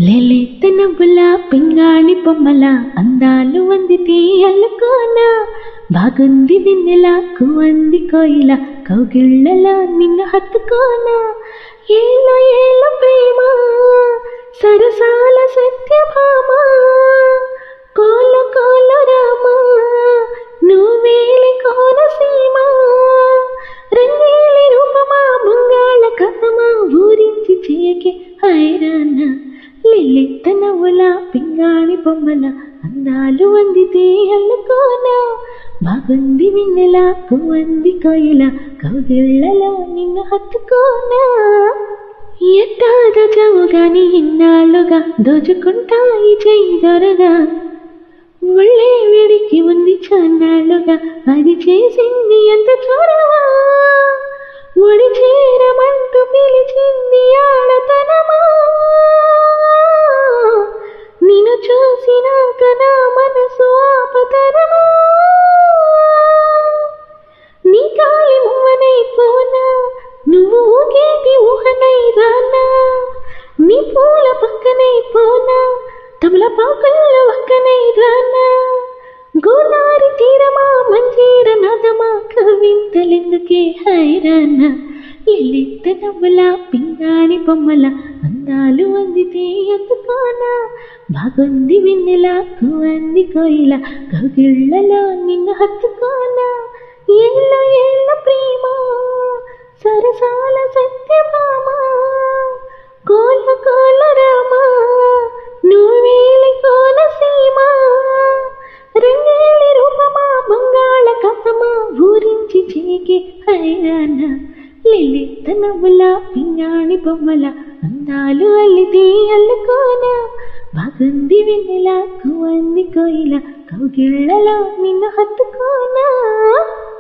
లేలేత నవ్వుల పింగాణి బొమ్మల అందాలు అందితే అల్లుకోనా బాగుంది వెన్నెల కువంది కోయిల కౌగిళ్ళల నిన్ను హత్తుకోనా ఏళ్ళ ఏళ్ళ ప్రేమ సరసాల సత్యభామ కోల కోల రామ నువ్వేలి కోనసీమ రంగేలి రూపమా ముంగాళ కథమా ఊరించి చేయకే హైరాణ లిల్లెత్త నవ్వుల పింగాణి బొమ్మల అందాలు అందితే అల్లుకోనా బాగుంది వెన్నెల కువంది కోయిల కౌగిళ్ళలో నిన్ను హత్తుకోనా ఎట్టాద చవుగాని ఇన్నాళ్ళుగా దోచుకుంటాయి చెయ్యి దొరగా ఒళ్ళే వేడికి ఉంది చాన్నాళ్ళుగా అది చేసింది ఎంత చూడవా ఒడి చేరమంటూ పిలిచింది ఆడతనమా నిన్ను చూసినాక నా మనసు ఆపతరమా నీ కాలి మువ్వనైపోనా నువ్వు ఊగేటి ఊహనై రానా నీ పూల పక్కనై పోనా తమల పాకల్ల ఒక్కనై రానా గోదారి తీరమా మంజీర నాదమా కవింతలెందుకే హైరానా ఎల్లెత్త నవ్వుల పింగాణి బొమ్మల అందాలు అందితే ఎత్తుకోనా బాగుంది వెన్నెల కువంది కోయిల కౌగిళ్ళలో నిన్ను హత్తుకోనా ఏళ్ళ ఏళ్ళ ప్రేమ సరసాల సత్యభామ కోల కోల రామ నువ్వేలి కోనసీమ రంగేలి రూపమా బంగాళ కథమా ఊరించి చేకే హైరాణ లిల్లిత్త నవ్వుల పింగాణి బొమ్మల అందాలు అల్లితే అల్లుకోనా బాగుంది వెన్నెల కువంది కోయిల కౌగిళ్ళలో నిన్ను హత్తుకోనా